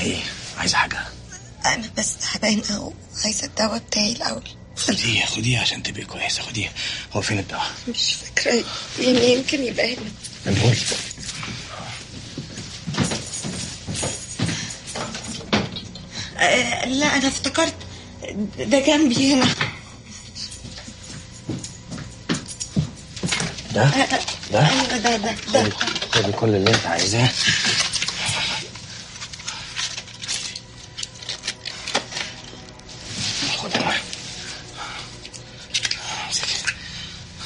ايه عايزه حاجه انا بس تعبانه وعايزه الدواء بتاعي الاول خديه خديه عشان تبقي كويسه خديه هو فين الدواء مش فاكره يعني يمكن يبقى هنا نقول آه، لا انا افتكرت ده جنبي هنا ده ده ايوه ده ده ده خدي خدي كل اللي انت عايزاه